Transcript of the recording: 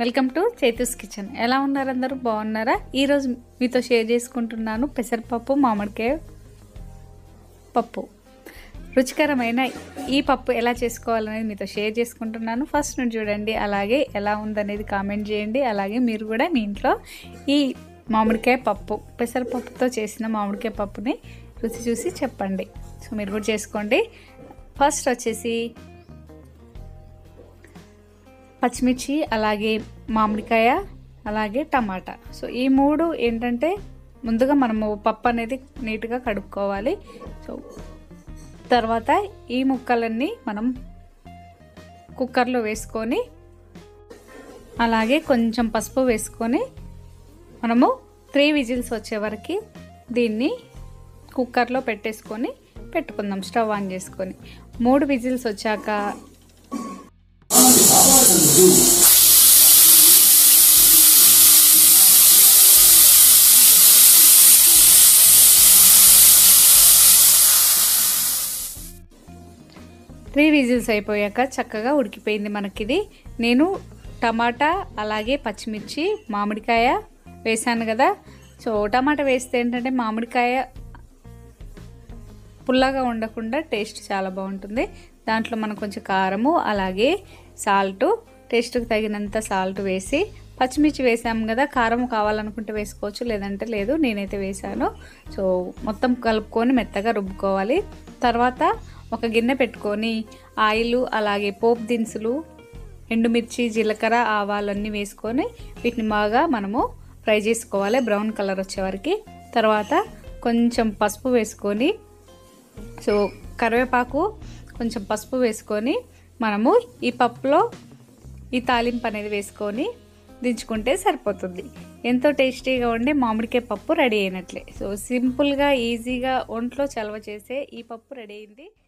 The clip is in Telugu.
వెల్కమ్ టు చేతుస్ కిచెన్ ఎలా ఉన్నారు అందరూ బాగున్నారా ఈరోజు మీతో షేర్ చేసుకుంటున్నాను పెసరపప్పు మామిడికాయ పప్పు రుచికరమైన ఈ పప్పు ఎలా చేసుకోవాలనేది మీతో షేర్ చేసుకుంటున్నాను ఫస్ట్ నుండి చూడండి అలాగే ఎలా ఉందనేది కామెంట్ చేయండి అలాగే మీరు కూడా మీ ఇంట్లో ఈ మామిడికాయ పప్పు పెసరపప్పుతో చేసిన మామిడికాయ పప్పుని రుచి చూసి చెప్పండి సో మీరు కూడా చేసుకోండి ఫస్ట్ వచ్చేసి పచ్చిమిర్చి అలాగే మామిడికాయ అలాగే టమాటా సో ఈ మూడు ఏంటంటే ముందుగా మనము పప్పు అనేది నీట్గా కడుక్కోవాలి సో తర్వాత ఈ ముక్కలన్నీ మనం కుక్కర్లో వేసుకొని అలాగే కొంచెం పసుపు వేసుకొని మనము త్రీ విజిల్స్ వచ్చే వరకు దీన్ని కుక్కర్లో పెట్టేసుకొని పెట్టుకుందాం స్టవ్ ఆన్ చేసుకొని మూడు విజిల్స్ వచ్చాక త్రీ విజిల్స్ అయిపోయాక చక్కగా ఉడికిపోయింది మనకిది నేను టమాటా అలాగే పచ్చిమిర్చి మామిడికాయ వేసాను కదా సో టమాటా వేస్తే ఏంటంటే మామిడికాయ పుల్లగా ఉండకుండా టేస్ట్ చాలా బాగుంటుంది దాంట్లో మనం కొంచెం కారము అలాగే సాల్ట్ టేస్ట్కి తగినంత సాల్ట్ వేసి పచ్చిమిర్చి వేసాము కదా కారం కావాలనుకుంటే వేసుకోవచ్చు లేదంటే లేదు నేనైతే వేసాను సో మొత్తం కలుపుకొని మెత్తగా రుబ్బుకోవాలి తర్వాత ఒక గిన్నె పెట్టుకొని ఆయిల్ అలాగే పోపు దినుసులు ఎండుమిర్చి జీలకర్ర ఆవాలన్నీ వేసుకొని వీటిని బాగా మనము ఫ్రై చేసుకోవాలి బ్రౌన్ కలర్ వచ్చేవరకు తర్వాత కొంచెం పసుపు వేసుకొని సో కరివేపాకు కొంచెం పసుపు వేసుకొని మనము ఈ పప్పులో ఈ తాలింపు అనేది వేసుకొని దించుకుంటే సరిపోతుంది ఎంతో టేస్టీగా ఉండే మామిడికాయ పప్పు రెడీ అయినట్లే సో సింపుల్గా ఈజీగా ఒంట్లో చలవ చేసే ఈ పప్పు రెడీ అయింది